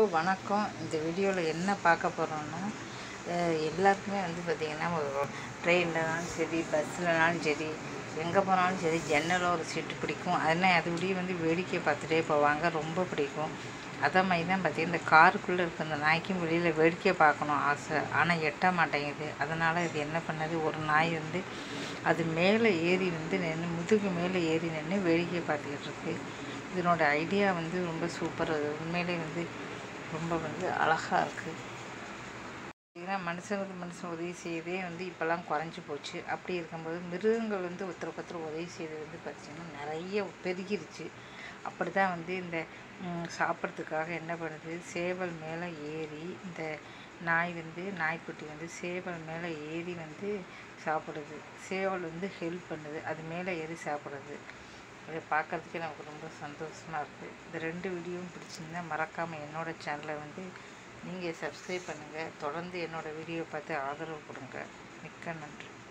வணக்கம் இந்த வீடியோவில் என்ன பார்க்க போகிறோம்னா எல்லாருக்குமே வந்து பார்த்திங்கன்னா ட்ரெயின்லனாலும் சரி பஸ்லனாலும் சரி எங்கே போனாலும் சரி ஜன்னலில் ஒரு சீட்டு பிடிக்கும் அதனால் அதுபடியே வந்து வேடிக்கை பார்த்துட்டே போவாங்க ரொம்ப பிடிக்கும் அதே மாதிரி தான் பார்த்திங்கன்னா இந்த காருக்குள்ளே இருக்க இந்த நாய்க்கும் வெளியில் வேடிக்கை பார்க்கணும் ஆசை ஆனால் எட்ட மாட்டேங்குது அதனால் இது என்ன பண்ணது ஒரு நாய் வந்து அது மேலே ஏறி வந்து நின்று முதுகு மேலே ஏறி நின்று வேடிக்கை பார்த்துக்கிட்டு இருக்கு இதனோட ஐடியா வந்து ரொம்ப சூப்பர் அது உண்மையிலே வந்து ரொம்ப வந்து அழகாக இருக்குது ஏன்னா மனுஷனுக்கு மனுஷன் உதவி செய்யவே வந்து இப்போல்லாம் குறைஞ்சி போச்சு அப்படி இருக்கும்போது மிருகங்கள் வந்து ஒருத்தருக்கு ஒருத்தர் உதவி செய்கிறது வந்து பார்த்திங்கன்னா நிறைய பெருகிருச்சு அப்படி தான் வந்து இந்த ம், சாப்பிட்றதுக்காக என்ன பண்ணுது சேவல் மேலே ஏறி இந்த நாய் வந்து நாய்க்குட்டி வந்து சேவல் மேலே ஏறி வந்து சாப்பிடுது சேவல் வந்து ஹெல்ப் பண்ணுது அது மேலே ஏறி சாப்பிடுது இதை பார்க்கறதுக்கே நமக்கு ரொம்ப சந்தோஷமாக இருக்குது இந்த ரெண்டு வீடியோவும் பிடிச்சிருந்தா மறக்காமல் என்னோடய சேனலை வந்து நீங்கள் சப்ஸ்கிரைப் பண்ணுங்கள் தொடர்ந்து என்னோடய வீடியோ பார்த்து ஆதரவு கொடுங்க மிக்க நன்றி